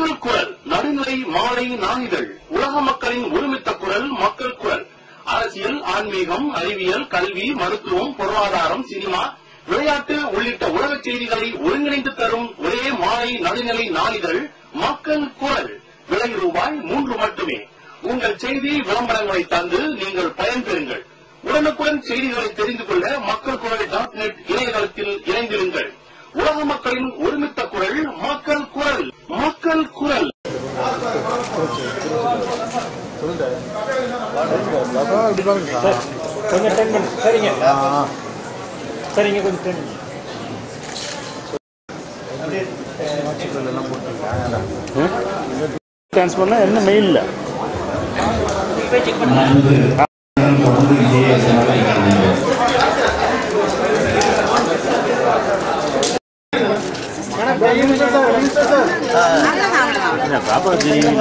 மக்கள் குரல் நடுநிலை மாலை நாளிதழ் உலக மக்களின் ஒருமித்த குரல் மக்கள் குரல் அரசியல் ஆன்மீகம் அறிவியல் கல்வி மருத்துவம் பொருளாதாரம் சினிமா விளையாட்டு உள்ளிட்ட உலக செய்திகளை ஒருங்கிணைந்து தரும் ஒரே மாலை நடுநிலை நாளிதழ் மக்கள் குரல் விலை ரூபாய் மூன்று மட்டுமே உங்கள் செய்தி விளம்பரங்களை தந்து நீங்கள் பயன்பெறுங்கள் உடனுக்குடன் செய்திகளை தெரிந்து கொள்ள மக்கள் குரல் டாட் நெட் இணையதளத்தில் இணைந்திருங்கள் உலக மக்களின் ஒருமித்த குரல் மக்கள் குரல் மக்கள் குரல் கொஞ்சம் டர்ன் பண்ணு சரிங்க சரிங்க கொஞ்சம் டர்ன் பண்ணு டான்ஸ் பண்ணா என்ன மெயிலில் தொடர்ந்து இதே செலவழிக்கிறது பாப்பா தெரியும்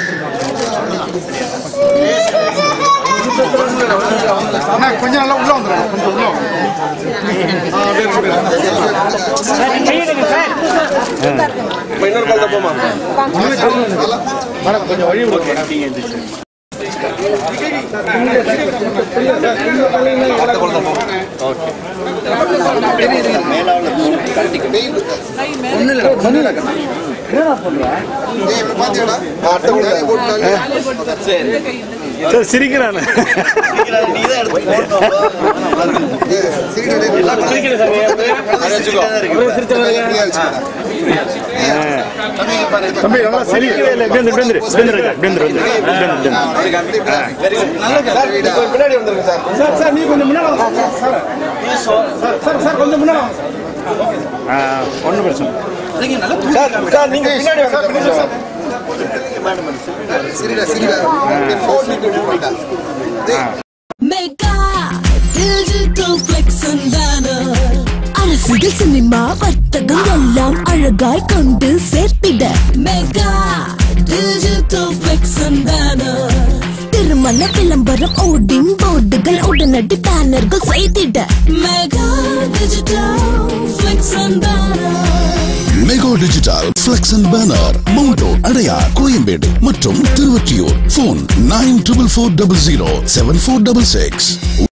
கொஞ்சம் நல்லா உள்ள வந்துடும் கொஞ்சம் உள்ள வாங்க. ஆ, அப்படியே இருக்கு, அப்படியே இருக்கு. சார் கையெடுங்க சார் மேடம் கொஞ்சம் வழி விடுங்க நீங்க எந்திரிச்சு சரி சிரிக்கிறானு தம்பி நல்லா சிரிக்கவே இல்லை இப்படி வந்து இப்படி வந்துரு இப்படி வந்துரு இப்படி வந்துரு இப்படி வந்துரு இப்படி வந்துரு சார் சார் நீ கொஞ்சம் முன்னாடி வாங்க sir sir sir sir sir கொஞ்சம் முன்னாடி வாங்க ஆ ஒன்றும் பிரச்சனை இல்லை. சார் சார் நீங்க பின்னாடி வாங்க சார் பின்னாடி சார் மெகா டிஜிட்டல் பிளெக்ஸ் அரசியல் சினிமா வர்த்தகம் எல்லாம் அழகாய் கொண்டு சேர்த்திட மெகா டிஜிட்டல் பிளெக்ஸ் திருமண விளம்பரம் ஓடிங் போர்டுகள் உடனடி பேனர்கள் செய்திட mega digital flex mega digital flex and banner மவுண்டோ அடையார் கோயம்பேடு மற்றும் Thiruvottiyur phone nine triple four double zero seven four double six